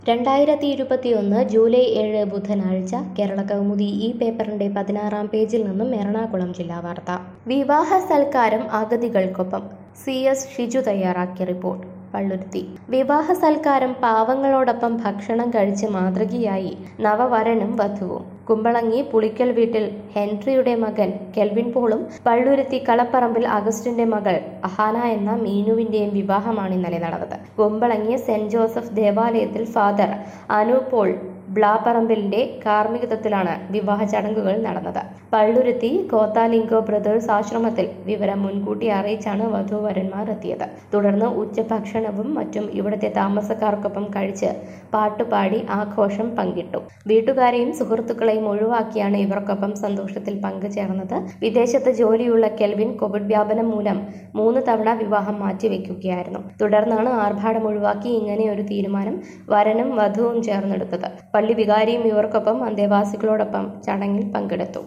രണ്ടായിരത്തി ഇരുപത്തിയൊന്ന് ജൂലൈ ഏഴ് ബുധനാഴ്ച കേരള കൗമുദി ഈ പേപ്പറിന്റെ പതിനാറാം പേജിൽ നിന്നും എറണാകുളം ജില്ലാ വാർത്ത വിവാഹ സൽക്കാരം അഗതികൾക്കൊപ്പം സി എസ് ഷിജു തയ്യാറാക്കിയ റിപ്പോർട്ട് പള്ളുരുത്തി വിവാഹ സൽക്കാരം പാവങ്ങളോടൊപ്പം ഭക്ഷണം കഴിച്ച് മാതൃകയായി നവവരനും വധുവും കുമ്പളങ്ങി പുളിക്കൽ വീട്ടിൽ ഹെൻറിയുടെ മകൻ കെൽവിൻ പോളും പള്ളുരുത്തി കളപ്പറമ്പിൽ അഗസ്റ്റിന്റെ മകൾ അഹാന എന്ന മീനുവിന്റെയും വിവാഹമാണ് ഇന്നലെ നടന്നത് കുമ്പളങ്ങി സെന്റ് ജോസഫ് ദേവാലയത്തിൽ ഫാദർ അനു പോൾ ബ്ലാപ്പറമ്പിലിന്റെ കാർമ്മികത്വത്തിലാണ് വിവാഹ ചടങ്ങുകൾ നടന്നത് പള്ളുരുത്തി കോത്താലിങ്കോ ബ്രദേഴ്സ് ആശ്രമത്തിൽ വിവരം മുൻകൂട്ടി അറിയിച്ചാണ് വധൂവരന്മാർ എത്തിയത് തുടർന്ന് ഉച്ചഭക്ഷണവും മറ്റും ഇവിടുത്തെ താമസക്കാർക്കൊപ്പം കഴിച്ച് പാട്ടുപാടി ആഘോഷം പങ്കിട്ടു വീട്ടുകാരെയും സുഹൃത്തുക്കളെയും ഒഴിവാക്കിയാണ് ഇവർക്കൊപ്പം സന്തോഷത്തിൽ പങ്കുചേർന്നത് വിദേശത്ത് ജോലിയുള്ള കെൽവിൻ കോവിഡ് വ്യാപനം മൂലം മൂന്ന് തവണ വിവാഹം മാറ്റിവെക്കുകയായിരുന്നു തുടർന്നാണ് ആർഭാടം ഒഴിവാക്കി ഇങ്ങനെ ഒരു തീരുമാനം വരനും വധുവും ചേർന്നെടുത്തത് പള്ളി വികാരിയും ഇവർക്കൊപ്പം അന്തേവാസികളോടൊപ്പം ചടങ്ങിൽ പങ്കെടുത്തു